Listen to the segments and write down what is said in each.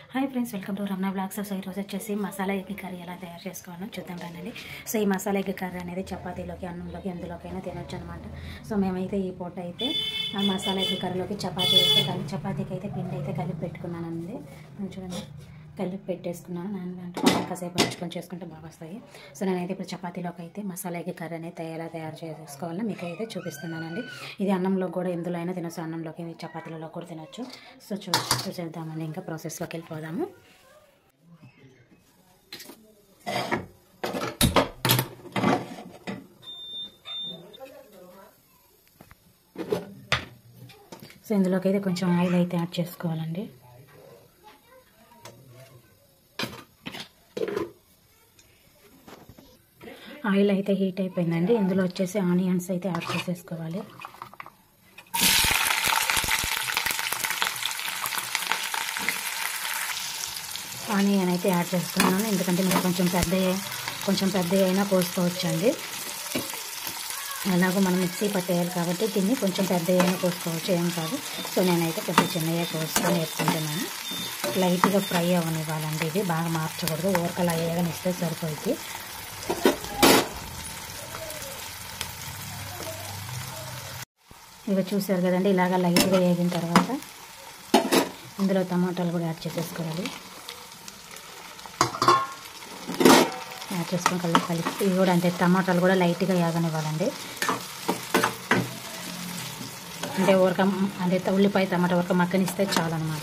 hi friends welcome to Ramana blogs so ఈరోజు వచ్చేసి masala egg curry ఎలా తయారు చేసుకోవాలో చూద్దాం రండి సో ఈ మసాలా ఎగ్ కర్రీ అనేది చపాతీలోకి అన్నంలోకి ఎందులోకైనా తినొచ్చు అనమాట సో మేమైతే ఈ పూట అయితే ఆ మసాలా ఎగ్ కర్రీలోకి చపాతీ అయితే కలిపి చపాతీకి అయితే పిండి అయితే కలిపి పెట్టుకున్నానండి నేను చూడండి కలిపి పెట్టేసుకున్నాను నేను వెంటనే కాసేపు ఉంచుకొని చేసుకుంటే బాగా వస్తాయి సో నేనైతే ఇప్పుడు చపాతీలోకి అయితే మసాలా ఎగ్ కర్రీ అనేది ఎలా తయారు చేసుకోవాలో మీకు అయితే చూపిస్తున్నానండి ఇది అన్నంలో కూడా ఎందులో అయినా తినొచ్చు అన్నంలోకి చపాతీలలో కూడా తినొచ్చు సో చూ చూసేద్దామండి ఇంకా ప్రాసెస్లోకి వెళ్ళిపోదాము సో ఇందులోకి అయితే కొంచెం ఆయిల్ అయితే యాడ్ చేసుకోవాలండి ఆయిల్ అయితే హీట్ అయిపోయిందండి ఇందులో వచ్చేసి ఆనియన్స్ అయితే యాడ్ చేసేసుకోవాలి ఆనియన్ అయితే యాడ్ చేస్తున్నాను ఎందుకంటే మీరు కొంచెం పెద్ద కొంచెం పెద్ద అయినా కోసుకోవచ్చండి ఎలాగో మనం మిక్సీ పట్టేయాలి కాబట్టి దీన్ని కొంచెం పెద్ద అయినా కోసుకోవచ్చు ఏం కాదు సో నేనైతే కొంచెం చిన్నగా కోసుకొని వేసుకుంటున్నాను లైట్గా ఫ్రై అవ్వనివ్వాలండి ఇది బాగా మార్చకూడదు ఊరకలు అయ్యేగానే ఇస్తే సరిపోయింది ఇక చూసారు కదండి ఇలాగ లైట్గా వేగిన తర్వాత ఇందులో టమాటాలు కూడా యాడ్ చేసేసుకోవాలి యాడ్ చేసుకొని కలిపి కలిపి ఇవి కూడా అంతే టమాటాలు కూడా లైట్గా వేగనివ్వాలండి అంటే ఊరక అంటే ఉల్లిపాయ టమాటా ఊరక మక్కనిస్తే చాలన్నమాట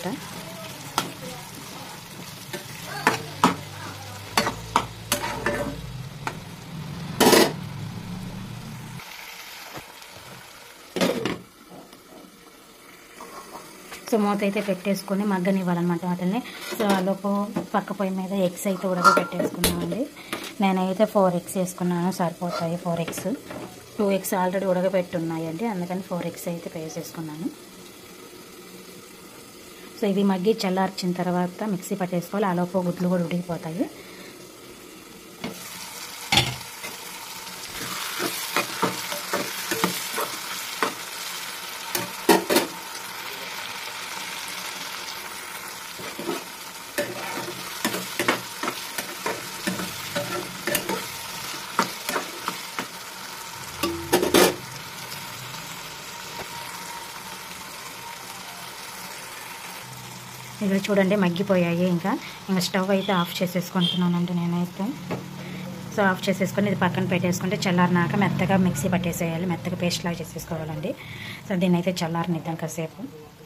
సో మూత అయితే పెట్టేసుకొని మగ్గనివ్వాలన్నమాట వాటిని సో లోపు పక్క పొయ్యి మీద ఎగ్స్ అయితే ఉడక పెట్టేసుకున్నామండి నేనైతే ఫోర్ ఎగ్స్ వేసుకున్నాను సరిపోతాయి four eggs two eggs already ఉడకబెట్టి ఉన్నాయండి అందుకని ఫోర్ ఎగ్స్ అయితే వేసేసుకున్నాను సో ఇవి మగ్గి చల్లార్చిన తర్వాత మిక్సీ పట్టేసుకోవాలి ఆ లోపు గుడ్లు కూడా ఉడికిపోతాయి ఇక్కడ చూడండి మగ్గిపోయాయి ఇంకా ఇంకా స్టవ్ అయితే ఆఫ్ చేసేసుకుంటున్నానండి నేనైతే సో ఆఫ్ చేసేసుకొని ఇది పక్కన పెట్టేసుకుంటే చల్లారినాక మెత్తగా మిక్సీ పట్టేసేయాలి మెత్తగా పేస్ట్ లాగా చేసేసుకోవాలండి సో దీన్ని అయితే చల్లారనిద్దాం కాసేపు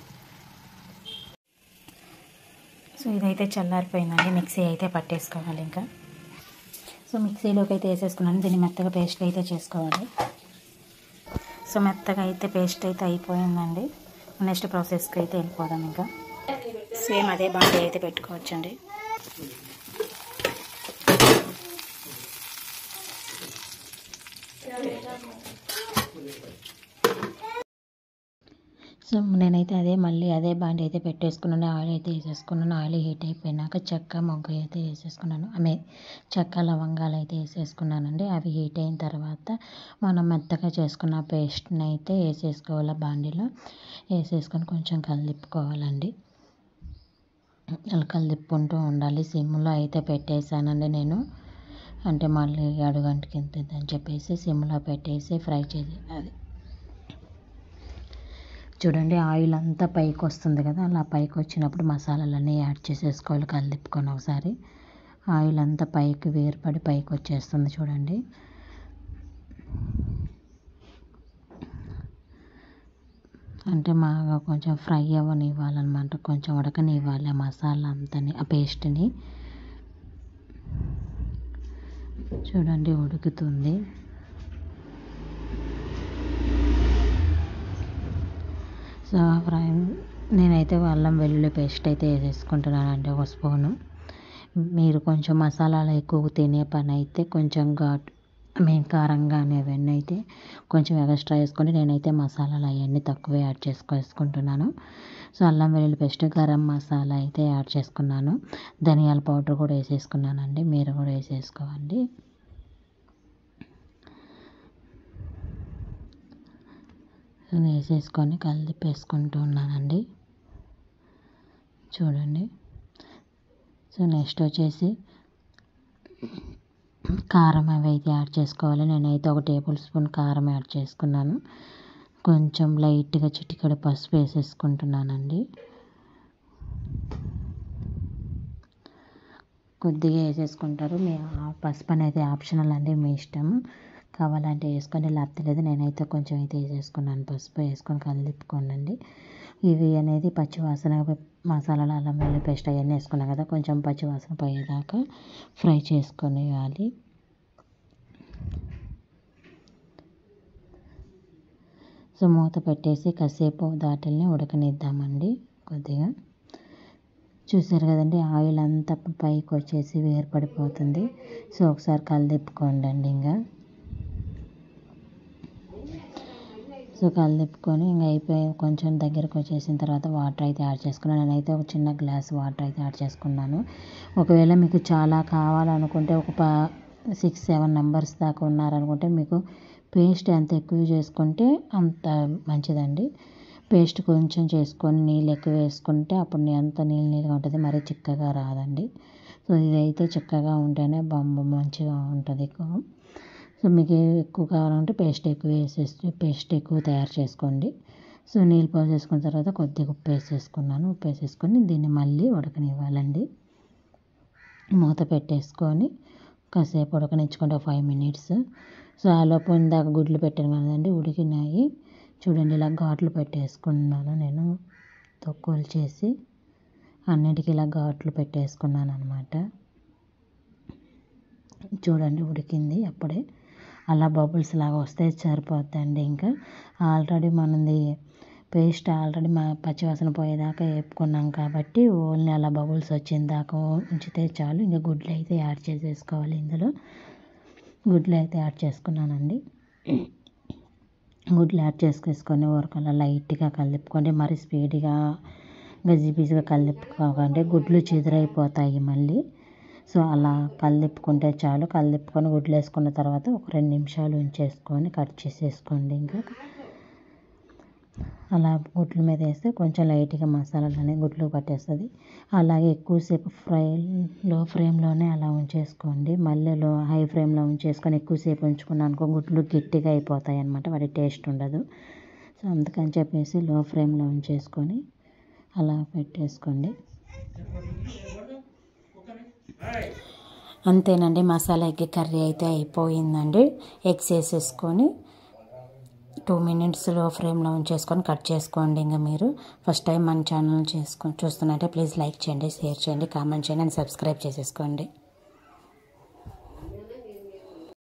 సో ఇదైతే చల్లారిపోయిందండి మిక్సీ అయితే పట్టేసుకోవాలి ఇంకా సో మిక్సీలోకి అయితే వేసేసుకున్నాను దీన్ని మెత్తగా పేస్ట్ అయితే చేసుకోవాలి సో మెత్తగా అయితే పేస్ట్ అయితే అయిపోయిందండి నెక్స్ట్ ప్రాసెస్కి అయితే వెళ్ళిపోదాం ఇంకా సేమ్ అదే బాండీ అయితే పెట్టుకోవచ్చండి సో నేనైతే అదే మళ్ళీ అదే బాండి అయితే పెట్టేసుకున్నాను ఆయిల్ అయితే వేసేసుకున్నాను ఆయిల్ హీట్ అయిపోయినాక చెక్క మొగ్గ అయితే వేసేసుకున్నాను ఆమె చెక్క లవంగాలు అయితే వేసేసుకున్నానండి అవి హీట్ అయిన తర్వాత మనం మెత్తగా చేసుకున్న పేస్ట్ని అయితే వేసేసుకోవాలి బాండీలో వేసేసుకొని కొంచెం కలిపుకోవాలండి అలా కలిపుకుంటూ ఉండాలి సిమ్లో అయితే పెట్టేశానండి నేను అంటే మళ్ళీ అడుగంటికి అని చెప్పేసి సిమ్లో పెట్టేసి ఫ్రై చేసి అది చూడండి ఆయిల్ అంతా పైకి వస్తుంది కదా అలా పైకి వచ్చినప్పుడు మసాలాలన్నీ యాడ్ చేసేసుకోవాలి కలిపుకొని ఒకసారి ఆయిల్ అంతా పైకి వేరుపడి పైకి వచ్చేస్తుంది చూడండి అంటే బాగా కొంచెం ఫ్రై అవ్వనివ్వాలన్నమాట కొంచెం ఉడకనివ్వాలి ఆ మసాలా అంతని ఆ పేస్ట్ని చూడండి ఉడుకుతుంది సో ఫ్రై నేనైతే అల్లం వెల్లుల్లి పేస్ట్ అయితే వేసేసుకుంటున్నానండి ఒక స్పూను మీరు కొంచెం మసాలాలు ఎక్కువ తినే పని అయితే కొంచెం ఘాటు మేము కారంగా అనేవన్నీ అయితే కొంచెం ఎక్స్ట్రా వేసుకొని నేనైతే మసాలాలు అవన్నీ తక్కువే యాడ్ చేసుకొసుకుంటున్నాను సో అల్లం వెల్లుల్లి పేస్ట్ గరం మసాలా అయితే యాడ్ చేసుకున్నాను ధనియాల పౌడర్ కూడా వేసేసుకున్నానండి మీరు కూడా వేసేసుకోండి వేసేసుకొని కలిపేసుకుంటూ ఉన్నానండి చూడండి సో నెక్స్ట్ వచ్చేసి కారం అవి అయితే యాడ్ చేసుకోవాలి నేనైతే ఒక టేబుల్ స్పూన్ కారం యాడ్ చేసుకున్నాను కొంచెం లైట్గా చిటికెడు పసుపు వేసేసుకుంటున్నానండి కొద్దిగా వేసేసుకుంటారు మీ ఆ పసుపు అనేది ఆప్షనల్ అండి మీ ఇష్టం కావాలంటే వేసుకొని లేకపోతే నేనైతే కొంచెం అయితే వేసేసుకున్నాను పసుపు వేసుకొని కలిపుకోనండి ఇవి అనేది పచ్చివాసన మసాలాలు అల్లం వెల్లుల్లి పేస్ట్ అవన్నీ వేసుకున్నాం కదా కొంచెం పచ్చివాసన పోయేదాకా ఫ్రై చేసుకొనివ్వాలి సో మూత పెట్టేసి కాసేపు దాటిల్ని ఉడకనిద్దామండి కొద్దిగా చూసారు కదండి ఆయిల్ అంతా పైకి వచ్చేసి వేరుపడిపోతుంది సో ఒకసారి కలిదిప్పుకోండి అండి ఇంకా సో కలిదిప్పుకొని ఇంకా అయిపోయి కొంచెం దగ్గరకు వచ్చేసిన తర్వాత వాటర్ అయితే యాడ్ చేసుకున్నాను నేనైతే ఒక చిన్న గ్లాస్ వాటర్ అయితే యాడ్ చేసుకున్నాను ఒకవేళ మీకు చాలా కావాలనుకుంటే ఒక ప సిక్స్ సెవెన్ మెంబర్స్ దాకా ఉన్నారనుకుంటే మీకు పేస్ట్ ఎంత ఎక్కువ చేసుకుంటే అంత మంచిదండి పేస్ట్ కొంచెం చేసుకొని నీళ్ళు ఎక్కువ వేసుకుంటే అప్పుడు ఎంత నీళ్ళు నీళ్ళగా ఉంటుంది మరీ చిక్కగా రాదండి సో ఇదైతే చిక్కగా ఉంటేనే బొమ్మ మంచిగా ఉంటుంది సో మీకు ఎక్కువ కావాలంటే పేస్ట్ ఎక్కువ వేసేసి పేస్ట్ ఎక్కువ తయారు చేసుకోండి సో నీళ్ళు పోసేసుకున్న తర్వాత కొద్దిగా ఉప్పు వేసేసుకున్నాను ఉప్పు వేసేసుకొని దీన్ని మళ్ళీ ఉడకనివ్వాలండి మూత పెట్టేసుకొని కాసేపు ఉడకనిచ్చుకుంటే ఫైవ్ మినిట్స్ సో ఆలోపు ఇందాక గుడ్లు పెట్టాను కదండి ఉడికినాయి చూడండి ఇలా ఘాట్లు పెట్టేసుకున్నాను నేను తొక్కులు చేసి అన్నిటికీ ఇలా ఘాట్లు పెట్టేసుకున్నాను అనమాట చూడండి ఉడికింది అప్పుడే అలా బబుల్స్ లాగా వస్తే సరిపోద్దండి ఇంకా ఆల్రెడీ మనది పేస్ట్ ఆల్రెడీ మా పచ్చివాసన పోయేదాకా వేపుకున్నాం కాబట్టి ఓన్లీ అలా బబుల్స్ వచ్చిన దాకా ఉంచితే చాలు ఇంకా గుడ్లు అయితే యాడ్ చేసేసుకోవాలి ఇందులో గుడ్లు అయితే యాడ్ చేసుకున్నానండి గుడ్లు యాడ్ చేసుకొని ఊరకల్లా లైట్గా కలుపుకొని మరి స్పీడ్గా గజిబిజిగా కలుపుకోకండి గుడ్లు చెదిరైపోతాయి మళ్ళీ సో అలా కలిపుకుంటే చాలు కలిపుకొని గుడ్లు వేసుకున్న తర్వాత ఒక రెండు నిమిషాలు ఉంచేసుకొని కట్ చేసేసుకోండి ఇంకా అలా గుడ్ల మీద వేస్తే కొంచెం లైట్గా మసాలాలు అనేది గుడ్లు పట్టేస్తుంది అలాగే ఎక్కువసేపు ఫ్రై లో ఫ్లేమ్లోనే అలా ఉంచేసుకోండి మళ్ళీ లో హై ఫ్లేమ్లో ఉంచేసుకొని ఎక్కువసేపు ఉంచుకున్నాను అనుకో గుడ్లు గట్టిగా అయిపోతాయి అనమాట వాటి టేస్ట్ ఉండదు సో అందుకని చెప్పేసి లో ఫ్లేమ్లో ఉంచేసుకొని అలా పెట్టేసుకోండి అంతేనండి మసాలా ఎగ్ కర్రీ అయితే అయిపోయిందండి ఎగ్స్ వేసేసుకొని టూ మినిట్స్ లో ఫ్లేమ్లో ఉంచేసుకొని కట్ చేసుకోండి ఇంకా మీరు ఫస్ట్ టైం మన ఛానల్ చేసుకొని చూస్తున్నట్టే ప్లీజ్ లైక్ చేయండి షేర్ చేయండి కామెంట్ చేయండి అండ్ సబ్స్క్రైబ్ చేసేసుకోండి